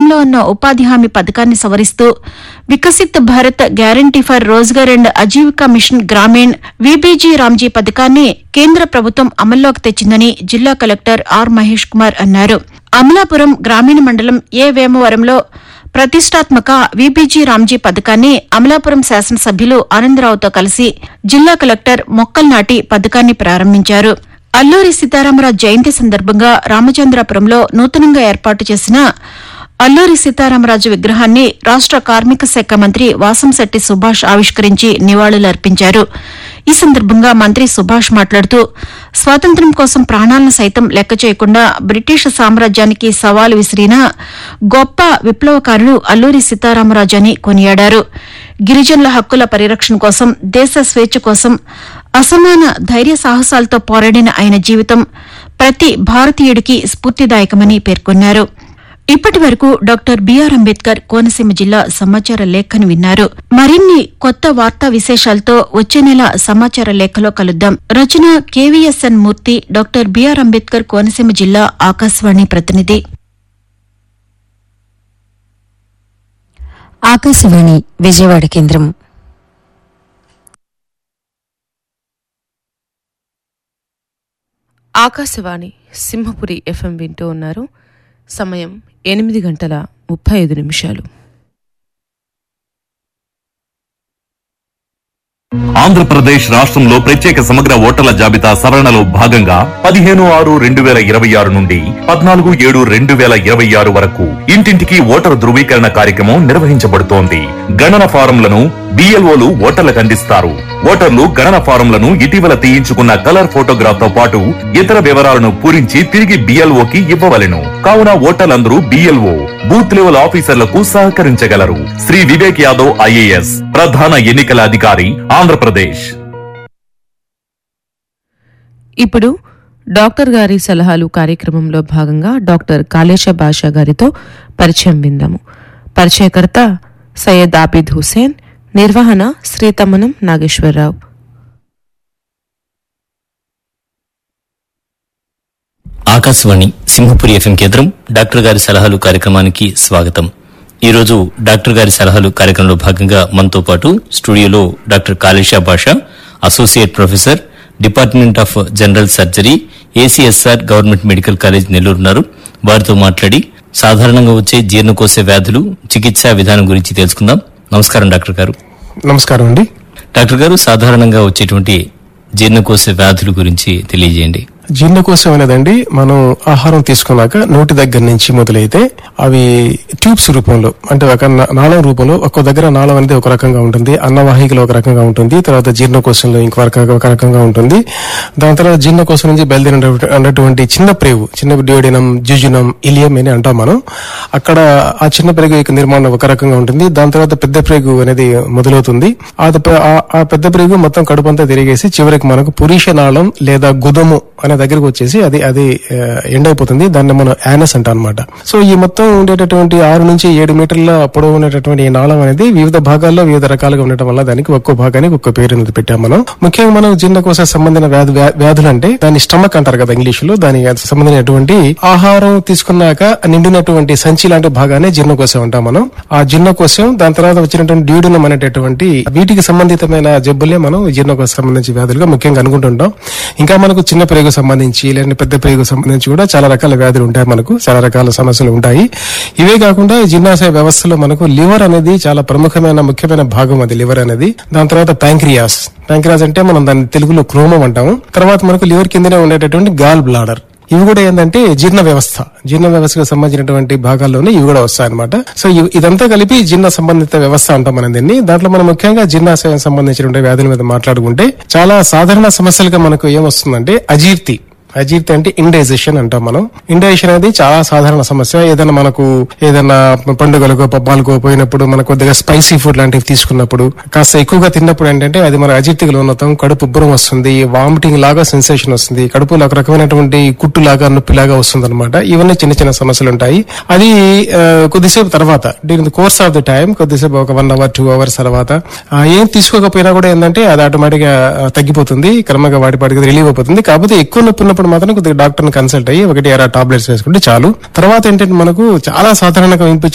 అమల్లో ఉన్న ఉపాధి హామీ పథకాన్ని సవరిస్తూ Viksit Bharat guarantee for Rozgar and Ajeevika mission Gramin VBG Ramji పథకాన్ని కేంద్ర ప్రభుత్వం అమల్లోకి తెచ్చిందని జిల్లా కలెక్టర్ ఆర్ మహేష్ కుమార్ అన్నారు అమలాపురం గ్రామీణ మండలం ఏ వేమవరంలో ప్రతిష్టాత్మక వీబీజీ రామ్జీ పథకాన్ని అమలాపురం శాసనసభ్యులు ఆనందరావుతో కలిసి జిల్లా కలెక్టర్ మొక్కలు నాటి పథకాన్ని ప్రారంభించారు అల్లూరి సీతారామరాజు జయంతి సందర్భంగా రామచంద్రాపురంలో నూతనంగా ఏర్పాటు చేసిన అల్లూరి సీతారామరాజు విగ్రహాన్ని రాష్ట కార్మిక శాఖ మంత్రి వాసంశెట్టి సుభాష్ ఆవిష్కరించి నివాళులర్పించారు ఈ సందర్భంగా మంత్రి సుభాష్ మాట్లాడుతూ స్వాతంత్ర్యం కోసం ప్రాణాలను సైతం లెక్క చేయకుండా బ్రిటిష్ సామ్రాజ్యానికి సవాలు విసిరిన గొప్ప విప్లవకారుడు అల్లూరి సీతారామరాజు అని కొనియాడారు గిరిజనుల హక్కుల పరిరక్షణ కోసం దేశ స్వేచ్ఛ కోసం అసమాన ధైర్య సాహసాలతో పోరాడిన ఆయన జీవితం ప్రతి భారతీయుడికి స్ఫూర్తిదాయకమని పేర్కొన్నారు ఇప్పటి వరకు డాక్టర్ బిఆర్ అంబేద్కర్ కోనసీమ జిల్లా సమాచార లేఖను విన్నారు మరిన్ని కొత్త వార్తా విశేషాలతో వచ్చే నెల సమాచార లేఖలో కలుద్దాం రచన KVSN Murthy doctor BR Ambedkar Konaseema జిల్లా ఆకాశవాణి ప్రతినిధి ఆకాశవాణి విజయవాడ కేంద్రం ఆకాశవాణి సింహపురి ఎఫ్ఎం వింటూ ఉన్నారు సమయం ఎనిమిది గంటల ముప్పై ఐదు నిమిషాలు ఆంధ్రప్రదేశ్ రాష్ట్రంలో ప్రత్యేక సమగ్ర ఓటర్ల జాబితా సవరణలో భాగంగా పదిహేను ఆరు రెండు వేల ఇరవై ఆరు నుండి పద్నాలుగు ఏడు రెండు వేల ఇరవై ఆరు వరకు ఇంటింటికి ఓటరు ధృవీకరణ కార్యక్రమం నిర్వహించబడుతోంది గణన ఫారంలను బిఎల్ఓలు ఓటర్లకు అందిస్తారు ఓటర్లు గణన ఫారంలను ఇటీవల తీయించుకున్న కలర్ ఫోటోగ్రాఫ్ తో పాటు ఇతర వివరాలను పూరించి తిరిగి బిఎల్ఓకి ఇవ్వవలెను కావున ఓటర్లందరూ బిఎల్ఓ బూత్ లెవెల్ ఆఫీసర్లకు సహకరించగలరు శ్రీ వివేక్ యాదవ్ ఐఏఎస్ ప్రధాన ఎన్నికల అధికారి ఆంధ్రప్రదేశ్ ఇప్పుడు డాక్టర్ గారి సలహాలు కార్యక్రమంలో భాగంగా డాక్టర్ కాళేశ బాషా గారితో పరిచయం విందాము పరిచయకర్త సయ్యద్ ఆబిద్ హుసేన్ నిర్వహణ శ్రీతమనం నాగేశ్వరరావు ఆకాశవాణి సింహపురి ఎఫ్ఎం కేంద్రం డాక్టర్ గారి సలహాలు కార్యక్రమానికి స్వాగతం ఈ రోజు డాక్టర్ గారి సలహాలు కార్యక్రమంలో భాగంగా మనతో పాటు స్టూడియోలో doctor Kalesha Basha associate professor department of general surgery ACSR government medical college Nellore ఉన్నారు వారితో మాట్లాడి సాధారణంగా వచ్చే జీర్ణకోశ వ్యాధులు చికిత్సా విధానం గురించి తెలుసుకుందాం నమస్కారం డాక్టర్ గారు నమస్కారం అండి డాక్టర్ గారు సాధారణంగా వచ్చేటువంటి జీర్ణకోశ వ్యాధుల గురించి తెలియజేయండి జీర్ణకోశం అనేదండి మనం ఆహారం తీసుకున్నాక నోటి దగ్గర నుంచి మొదలైతే అవి ట్యూబ్స్ రూపంలో అంటే ఒక నా- నాళం రూపంలో ఒక్కో దగ్గర నాళం అనేది ఒక రకంగా ఉంటుంది అన్నవాహికలో ఒక రకంగా ఉంటుంది తర్వాత జీర్ణకోశంలో ఇంకో రకంగా ఒక రకంగా ఉంటుంది దాని తర్వాత జీర్ణకోశం నుంచి బయలుదేరిన అన్నటువంటి చిన్న ప్రేగు చిన్న డియోడినం జ్యుజునం ఇలియం అని అంటాం మనం అక్కడ ఆ చిన్న ప్రేగు యొక్క నిర్మాణం ఒక రకంగా ఉంటుంది దాని తర్వాత పెద్ద ప్రేగు అనేది మొదలవుతుంది ఆ ద- ఆ- ఆ పెద్ద ప్రేగు మొత్తం కడుపంతా తిరిగేసి చివరికి మనకు పురీష నాళం లేదా గుదము అనే దగ్గరకు వచ్చేసి అది అది ఆ, ఎండ్ అయిపోతుంది దాన్ని మనం యానస్ అంటాం అనమాట సో ఈ మొత్తం ఉండేటటువంటి ఆరు నుంచి ఏడు మీటర్ల పొడవు ఉండేటటువంటి ఈ నాళం అనేది వివిధ భాగాల్లో వివిధ రకాలుగా ఉండటం వల్ల దానికి ఒక్కో భాగానికి ఒక్కో పేరు అనేది పెట్టాం మనం ముఖ్యంగా మనం జీర్ణకోశ సంబంధించిన వ్యాధి వ్యా- వ్యాధులు అంటే దాన్ని స్టమక్ అంటారు కదా ఇంగ్లీష్ లో దానికి సంబంధించినటువంటి ఆహారం తీసుకున్నాక నిండినటువంటి సంచి లాంటి భాగాన్ని జీర్ణకోశం అంటాం మనం ఆ జీర్ణకోశం దాని తర్వాత వచ్చినటువంటి డ్యూడినం అనేటటువంటి వీటికి సంబంధితమైన జబ్బులే మనం జీర్ణకోశ సంబంధించి వ్యాధులుగా ముఖ్యంగా అనుకుంటుంటాం ఇంకా మనకు చిన్న ప్రేగు సంబంధించి లేదంటే పెద్ద ప్రేగు సంబంధించి కూడా చాలా రకాల వ్యాధులు ఉంటాయి మనకు చాలా రకాల సమస్యలు ఉంటాయి ఇవే కాకుండా ఈ జీర్ణాశయ వ్యవస్థలో మనకు లివర్ అనేది చాలా ప్రముఖమైన ముఖ్యమైన భాగం అది లివర్ అనేది దాని తర్వాత ప్యాంక్రియాస్ ప్యాంక్రియాస్ అంటే మనం దాన్ని తెలుగులో క్రోమం అంటాము తర్వాత మనకు లివర్ కిందనే ఉండేటటువంటి గాల్ బ్లాడర్ ఇవి కూడా ఏంటంటే జీర్ణ వ్యవస్థ జీర్ణ వ్యవస్థకు సంబంధించినటువంటి భాగాల్లోనే ఇవి కూడా వస్తాయి అనమాట సో ఇవి- ఇదంతా కలిపి జీర్ణ సంబంధిత వ్యవస్థ అంటాం మనం దీన్ని దాంట్లో మనం ముఖ్యంగా జీర్ణాశయం సంబంధించినటువంటి వ్యాధుల మీద మాట్లాడుకుంటే చాలా సాధారణ సమస్యలుగా మనకు ఏమొస్తుందంటే అజీర్తి అజీర్తి అంటే ఇండైజేషన్ అంటాం మనం ఇండైజేషన్ అనేది చాలా సాధారణ సమస్య ఏదైనా మనకు ఏదైనా పండుగలకు పబ్బాలకు పోయినప్పుడు మనకు కొద్దిగా స్పైసీ ఫుడ్ లాంటివి తీసుకున్నప్పుడు కాస్త ఎక్కువగా తిన్నప్పుడు ఏంటంటే అది మన అజీర్తికి లోనవుతాం కడుపు ఉబ్బరం వస్తుంది వామిటింగ్ లాగా సెన్సేషన్ వస్తుంది కడుపులో ఒక రకమైనటువంటి కుట్టు లాగా నొప్పి లాగా వస్తుంది అనమాట ఇవన్నీ చిన్న చిన్న సమస్యలు ఉంటాయి అది ఆ, కొద్దిసేపు తర్వాత during the course of the time కొద్దిసేపు ఒక వన్ అవర్ టూ అవర్స్ తర్వాత ఆ, ఏం తీసుకోకపోయినా కూడా ఏంటంటే అది ఆటోమేటిక్ గా ఆ, తగ్గిపోతుంది క్రమంగా వాటి పాటికి రిలీవ్ అయిపోతుంది కాకపోతే ఎక్కువ నొప్పి ఉన్నప్పుడు మాత్రం కొద్దిగా డాక్టర్ ని కన్సల్ట్ అయ్యి ఒకటి ఎరా టాబ్లెట్స్ వేసుకుంటే చాలు తర్వాత ఏంటంటే మనకు చాలా సాధారణంగా వినిపించే